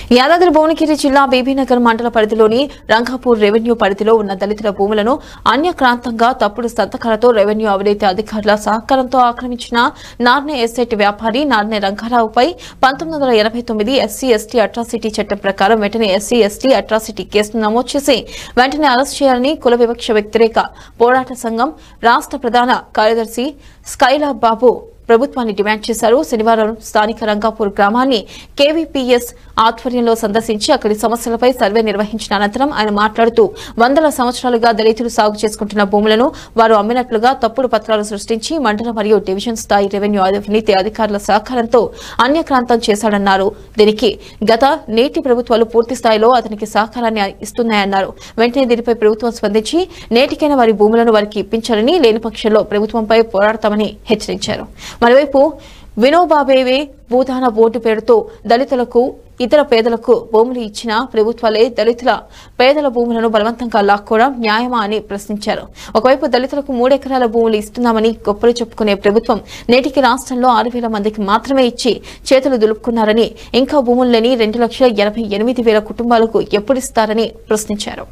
యాదాద్రి భువనగిరి జిల్లా బీబీనగర్ మండల పరిధిలోని రంగాపూర్ రెవెన్యూ పరిధిలో ఉన్న దళితుల భూములను అన్యక్రాంతంగా తప్పుడు సంతకాలతో రెవెన్యూ అవినీతి అధికారుల సహకారంతో ఆక్రమించిన నార్నే ఎస్టేట్ వ్యాపారి నార్నే రంగారావుపై పంతొమ్మిది వందల ఎనభై తొమ్మిది ఎస్సీ ఎస్టీ అట్రాసిటీ చట్టం ప్రకారం వెంటనే ఎస్సీ ఎస్టీ అట్రాసిటీ కేసును నమోదు చేసి వెంటనే అరెస్ట్ చేయాలని కుల వివక్ష వ్యతిరేక పోరాట సంఘం రాష్ట్ర ప్రధాన కార్యదర్శి స్కైలా బాబు ప్రభుత్వాన్ని డిమాండ్ చేశారు శనివారం స్థానిక రంగాపూర్ గ్రామాన్ని కేవీపీఎస్ ఆధ్వర్యంలో సందర్శించి అక్కడి సమస్యలపై సర్వే నిర్వహించిన అనంతరం ఆయన మాట్లాడుతూ వందల సంవత్సరాలుగా దళితులు సాగు చేసుకుంటున్న భూములను వారు అమ్మినట్లుగా తప్పుడు పత్రాలు సృష్టించి మండల మరియు డివిజన్ స్థాయి రెవెన్యూ అవినీతి అధికారుల సహకారంతో అన్యక్రాంతం చేశాడన్నారు దీనికి గత నేటి ప్రభుత్వాలు పూర్తి స్థాయిలో అతనికి సహకారాన్ని ఇస్తున్నాయన్నారు వెంటనే దీనిపై ప్రభుత్వం స్పందించి నేటికైనా వారి భూములను వారికి ఇప్పించాలని లేని పక్షంలో ప్రభుత్వంపై పోరాడతామని హెచ్చరించారు మరోవైపు వినోబాబేవే భూదాన బోర్డు పేరుతో దళితులకు ఇతర పేదలకు భూములు ఇచ్చిన ప్రభుత్వాలే దళితుల పేదల భూములను బలవంతంగా లాక్కోవడం న్యాయమా అని ప్రశ్నించారు ఒకవైపు దళితులకు మూడెకరాల భూములు ఇస్తున్నామని గొప్పలు చెప్పుకునే ప్రభుత్వం నేటికి రాష్ట్రంలో ఆరు వేల మందికి మాత్రమే ఇచ్చి చేతులు దులుపుకున్నారని ఇంకా భూములు లేని రెండు లక్షల ఎనభై ఎనిమిది వేల కుటుంబాలకు ఎప్పుడిస్తారని ప్రశ్నించారు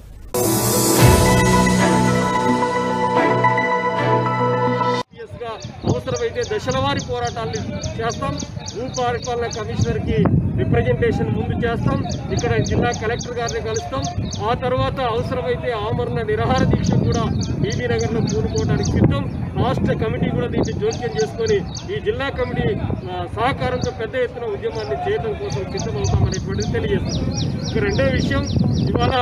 సీరియస్ గా అవసరమైతే దశల వారి పోరాటాలు చేస్తాం భూ పరిపాలన కమిషనర్ కి రిప్రజెంటేషన్ ముందు చేస్తాం ఇక్కడ జిల్లా కలెక్టర్ గారిని కలుస్తాం ఆ తర్వాత అవసరమైతే ఆమరణ నిరాహార దీక్ష కూడా బీబీ నగర్ లో పూనుకోవడానికి సిద్ధం రాష్ట్ర కమిటీ కూడా దీన్ని జోక్యం చేసుకొని ఈ జిల్లా కమిటీ ఆ, సహకారంతో పెద్ద ఎత్తున ఉద్యమాన్ని చేయడం కోసం సిద్ధమవుతామనేటువంటిది తెలియజేస్తున్నాం ఇక రెండో విషయం ఇవాళ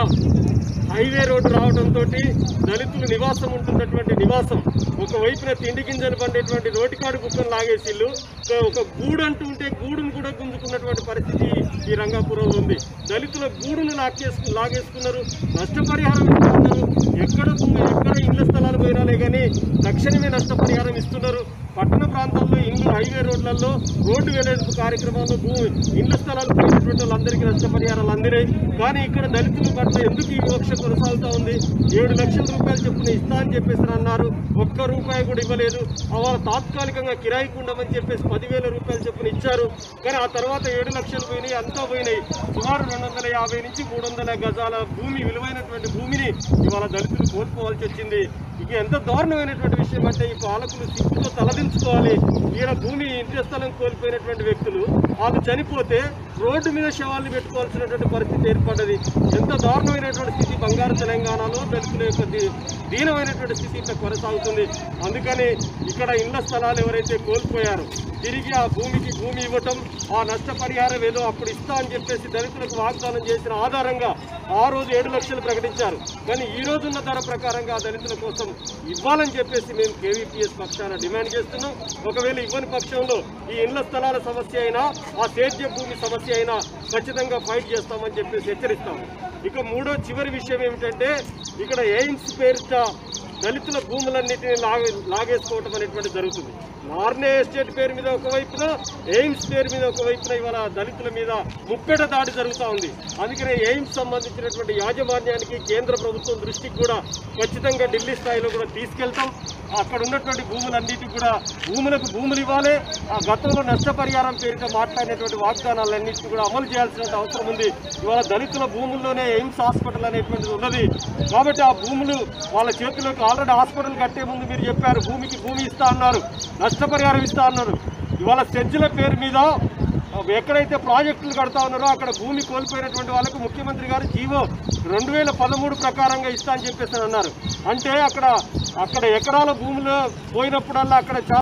హైవే రోడ్డు రావడంతో దళితులు నివాసం ఉంటున్నటువంటి నివాసం ఒకవైపున తిండి గింజలు పండేటువంటి రోటికాడు కుక్కను లాగేసిళ్ళు సో ఒక గూడు అంటూ ఉంటే గూడును కూడా గుంజుకున్నటువంటి పరిస్థితి ఈ రంగాపురంలో ఉంది దళితుల గూడును లాగేసుకు లాగేసుకున్నారు నష్టపరిహారం ఇస్తున్నారు ఎక్కడ భూమి ఎక్కడ ఇళ్ల స్థలాలు పోయినాలే కానీ తక్షణమే నష్టపరిహారం ఇస్తున్నారు పట్టణ ప్రాంతాల్లో ఇల్లు హైవే రోడ్లలో రోడ్డు వెడల్పు కార్యక్రమాల్లో భూమి ఇళ్ల స్థలాలు పోయినటువంటి వాళ్ళందరికీ నష్టపరిహారాలు అందినాయి కానీ ఇక్కడ దళితుల పట్ల ఎందుకు ఈ వివక్ష కొనసాగుతా ఉంది ఏడు లక్షల రూపాయలు చొప్పున ఇస్తా అని చెప్పేసి అన్నారు ఒక్క రూపాయి కూడా ఇవ్వలేదు అవాళ తాత్కాలికంగా కిరాయికి ఉండమని చెప్పేసి పదివేల రూపాయలు చొప్పున ఇచ్చారు కానీ ఆ తర్వాత ఏడు లక్షలు పోయినాయి అంతా పోయినాయి సుమారు రెండు వందల యాభై నుంచి మూడు వందల గజాల భూమి విలువైనటువంటి భూమిని ఇవాళ దళితులు కోల్పోవాల్సి వచ్చింది ఇక ఎంత దారుణమైనటువంటి విషయం అంటే ఈ పాలకులు సిగ్గుతో తలదించుకోవాలి ఈయన భూమి ఇంటి స్థలం కోల్పోయినటువంటి వ్యక్తులు వాళ్ళు చనిపోతే రోడ్డు మీద శవాలను పెట్టుకోవాల్సినటువంటి పరిస్థితి ఏర్పడ్డది ఎంత దారుణమైనటువంటి స్థితి బంగారు తెలంగాణలో దళితుల యొక్క దీ- దీనమైనటువంటి స్థితి ఇట్లా కొనసాగుతుంది అందుకని ఇక్కడ ఇళ్ల స్థలాలు ఎవరైతే కోల్పోయారో తిరిగి ఆ భూమికి భూమి ఇవ్వటం ఆ నష్టపరిహారం ఏదో అప్పుడు ఇస్తా అని చెప్పేసి దళితులకు వాగ్దానం చేసిన ఆధారంగా ఆ రోజు ఏడు లక్షలు ప్రకటించారు కానీ ఈ రోజున్న ధర ప్రకారంగా ఆ దళితుల కోసం ఇవ్వాలని చెప్పేసి మేము కేవీపీఎస్ పక్షాన డిమాండ్ చేస్తున్నాం ఒకవేళ ఇవ్వని పక్షంలో ఈ ఇళ్ల స్థలాల సమస్య అయినా ఆ సేద్య భూమి సమస్య అయినా ఖచ్చితంగా ఫైట్ చేస్తామని చెప్పేసి హెచ్చరిస్తాము ఇక మూడో చివరి విషయం ఏమిటంటే ఇక్కడ ఎయిమ్స్ పేరిట దళితుల భూములన్నిటిని లాగే లాగేసుకోవటం అనేటువంటి జరుగుతుంది నార్నే ఎస్టేట్ పేరు మీద ఒకవైపున ఎయిమ్స్ పేరు మీద ఒకవైపున ఇవాళ దళితుల మీద ముప్పెట దాడి జరుగుతూ ఉంది అందుకనే ఎయిమ్స్ సంబంధించినటువంటి యాజమాన్యానికి కేంద్ర ప్రభుత్వం దృష్టికి కూడా ఖచ్చితంగా ఢిల్లీ స్థాయిలో కూడా తీసుకెళ్తాం అక్కడ ఉన్నటువంటి భూములన్నిటికీ కూడా భూములకు భూములు ఇవ్వాలి ఆ గతంలో నష్టపరిహారం పేరిట మాట్లాడినటువంటి వాగ్దానాలన్నింటినీ కూడా అమలు చేయాల్సిన అవసరం ఉంది ఇవాళ దళితుల భూముల్లోనే ఎయిమ్స్ హాస్పిటల్ అనేటువంటిది ఉన్నది కాబట్టి ఆ భూములు వాళ్ళ చేతిలోకి ఆల్రెడీ హాస్పిటల్ కట్టే ముందు మీరు చెప్పారు భూమికి భూమి ఇస్తా అన్నారు నష్టపరిహారం ఇస్తా అన్నారు ఇవాళ సెజ్జల పేరు మీద ఎక్కడైతే ప్రాజెక్టులు కడతా ఉన్నారో అక్కడ భూమి కోల్పోయినటువంటి వాళ్ళకు ముఖ్యమంత్రి గారు జీవో రెండు వేల పదమూడు ప్రకారంగా ఇస్తా అని చెప్పేసి అన్నారు అంటే అక్కడ అక్కడ ఎకరాల భూములు పోయినప్పుడల్లా అక్కడ చాలా